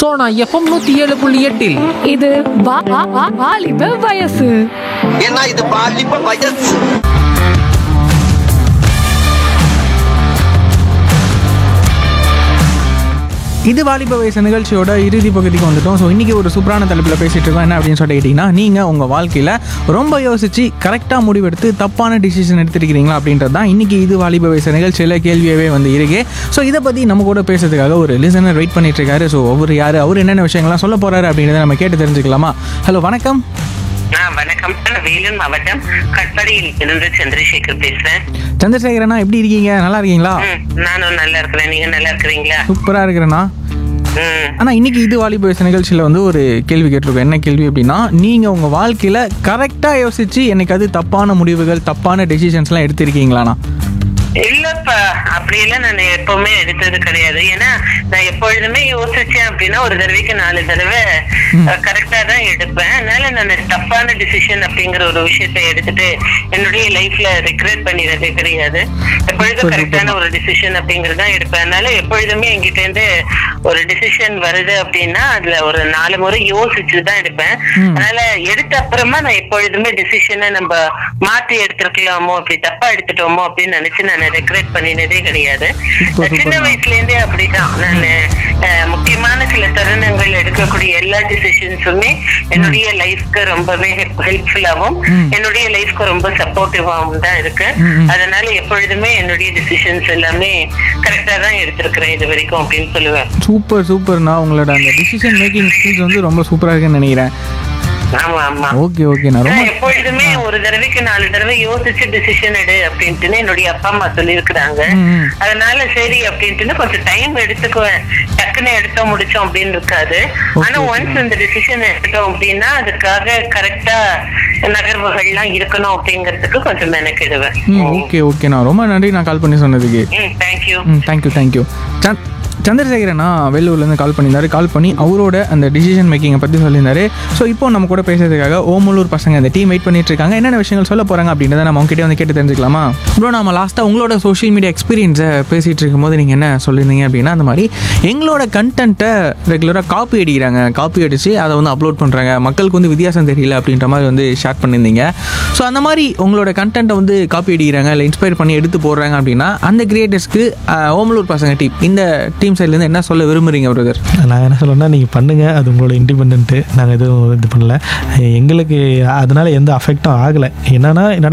Sona FM நூத்தி ஏழு புள்ளி எட்டில் இது வா- வா- வா- வாலிப வயசு ஏன்னா இது பாலிப்ப வயசு இது வாலிப வயசு நிகழ்ச்சியோட இறுதி பகுதிக்கு வந்துட்டோம் ஸோ இன்றைக்கி ஒரு சூப்பரான தலைப்பில் பேசிகிட்டு இருக்கோம் என்ன அப்படின்னு சொல்லிட்டு கேட்டிங்கன்னா நீங்கள் உங்கள் வாழ்க்கையில் ரொம்ப யோசித்து கரெக்டாக முடிவெடுத்து தப்பான டிசிஷன் எடுத்திருக்கிறீங்களா அப்படின்றது தான் இன்றைக்கி இது வாலிப வயசு நிகழ்ச்சியில் கேள்வியாகவே வந்து இருக்கு ஸோ இதை பற்றி நம்ம கூட பேசுறதுக்காக ஒரு லிசனர் வெயிட் பண்ணிட்டு இருக்காரு ஸோ அவர் யார் அவர் என்னென்ன விஷயங்கள்லாம் சொல்ல போகிறாரு அப்படின்றத நம்ம கேட்டு தெரிஞ்சுக்கலாமா ஹலோ வணக்கம் ஆ, வணக்கம் நான் வேலூர் மாவட்டம் கட்பாடியில் இருந்து சந்திரசேகர் பேசுறேன் சந்திரசேகரண்ணா எப்படி இருக்கீங்க நல்லா இருக்கீங்களா ம், நானும் நல்லா இருக்கிறேன் நீங்க நல்லா இருக்கிறீங்களா சூப்பராக இருக்கிறேண்ணா ம், ஆனால் இன்னைக்கு இது வாலிப வயசு நிகழ்ச்சியில் வந்து ஒரு கேள்வி கேட்டிருக்கோம் என்ன கேள்வி அப்படின்னா நீங்கள் உங்கள் வாழ்க்கையில் கரெக்டாக யோசிச்சு என்னைக்காவது தப்பான முடிவுகள் தப்பான டெசிஷன்ஸ்லாம் எடுத்திருக்கீங்களாண்ணா இல்லப்பா அப்படியெல்லாம் நான் எப்பவுமே எடுத்தது கிடையாது ஏன்னா நான் எப்பொழுதுமே யோசிச்சேன் அப்படின்னா ஒரு தடவைக்கு நாலு தடவை கரெக்டா தான் எடுப்பேன் அதனால நான் தப்பான டிசிஷன் அப்படிங்கிற ஒரு விஷயத்தை எடுத்துட்டு என்னுடைய லைஃப்ல ரிக்ரெட் பண்ணிடுறதே கிடையாது எப்பொழுதும் கரெக்டான ஒரு டிசிஷன் அப்படிங்கறது தான் எடுப்பேன் அதனால எப்பொழுதுமே என்கிட்ட இருந்து ஒரு டிசிஷன் வருது அப்படின்னா அதுல ஒரு நாலு முறை யோசிச்சு தான் எடுப்பேன் அதனால எடுத்த அப்புறமா நான் எப்பொழுதுமே டிசிஷனை நம்ம மாற்றி எடுத்திருக்கலாமோ அப்படி தப்பா எடுத்துட்டோமோ அப்படின்னு நினைச்சு நான் ரெக்ரெட் பண்ணினதே கிடையாது Super, super. சின்ன வயசுல இருந்தே அப்படிதான் நான் முக்கியமான சில தருணங்கள் எடுக்கக்கூடிய எல்லா டிசிஷன்ஸுமே என்னுடைய லைஃப்க்கு ரொம்பவே ஹெல்ப்ஃபுல்லாவும் என்னுடைய லைஃப்க்கு ரொம்ப சப்போர்ட்டிவாவும் தான் இருக்கு அதனால எப்பொழுதுமே என்னுடைய டிசிஷன்ஸ் எல்லாமே கரெக்டா தான் எடுத்திருக்கிறேன் இது வரைக்கும் அப்படின்னு சொல்லுவேன் சூப்பர் சூப்பர்ண்ணா உங்களோட அந்த டிசிஷன் மேக்கிங் ஸ்கில்ஸ் வந்து ரொம்ப சூப்பராக இருக்குன்னு நினைக்கிறேன் ஆமா ஆமா ஓகே ஓகேண்ணா ரொம்ப நான் எப்பொழுதுமே ஒரு தடவைக்கு நாலு தடவை யோசிச்சு டிசிஷன் எடு அப்படின்ட்டு என்னுடைய அப்பா அம்மா சொல்லியிருக்கிறாங்க ம், ம். அதனால சரி அப்படின்ட்டு கொஞ்சம் டைம் எடுத்துக்குவேன் டக்குன்னு எடுத்தோம் முடிச்சோம் அப்படின்னு இருக்காது ஆனா ஒன்ஸ் இந்த டிசிஷன் எடுத்துட்டோம் அப்படின்னா அதுக்காக கரெக்டா நகர்வுகள்லாம் இருக்கணும் அப்படிங்கறதுக்கு கொஞ்சம் மெனக்கிடுவேன் ம் ஓகே ஓகேண்ணா ரொம்ப நன்றி நான் கால் பண்ணி சொன்னதுக்கு ம் தேங்க்யூ ம் தேங்க்யூ தேங்க்யூ சந்த் சந்திரசேகரண்ணா வெள்ளூர்லேருந்து கால் பண்ணியிருந்தாரு கால் பண்ணி அவரோட அந்த டிசிஷன் மேக்கிங்கை பற்றி சொல்லியிருந்தாரு ஸோ இப்போ நம்ம கூட பேசுறதுக்காக ஓமலூர் பசங்க அந்த டீம் வெயிட் பண்ணிட்டு இருக்காங்க என்னென்ன விஷயங்கள் சொல்ல போகிறாங்க அப்படின்றத நம்ம அவங்க கிட்டே வந்து கேட்டு தெரிஞ்சுக்கலாமா ப்ரோ நம்ம லாஸ்ட்டாக உங்களோட சோஷியல் மீடியா எக்ஸ்பீரியன்ஸை பேசிகிட்டு இருக்கும்போது நீங்கள் என்ன சொல்லியிருந்தீங்க அப்படின்னா அந்த மாதிரி எங்களோட கண்டென்ட்டை ரெகுலராக காப்பி அடிக்கிறாங்க காப்பி அடித்து அதை வந்து அப்லோட் பண்ணுறாங்க மக்களுக்கு வந்து வித்தியாசம் தெரியல அப்படின்ற மாதிரி வந்து ஷேர் பண்ணியிருந்தீங்க ஸோ அந்த மாதிரி உங்களோட கண்டென்ட்டை வந்து காப்பி அடிக்கிறாங்க இல்லை இன்ஸ்பயர் பண்ணி எடுத்து போடுறாங்க அப்படின்னா அந்த கிரியேட்டர்ஸ்க்கு ஓமலூர் பசங்க டீம் இந்த டீம் சைட்லேருந்து என்ன சொல்ல விரும்புறீங்க பிரதர் நான் என்ன சொல்லுவேன்னா நீங்கள் பண்ணுங்கள் அது உங்களோட இண்டிபெண்ட்டு நாங்கள் எதுவும் இது பண்ணல எங்களுக்கு அதனால எந்த அஃபெக்டும் ஆகலை என்னன்னா என்னோட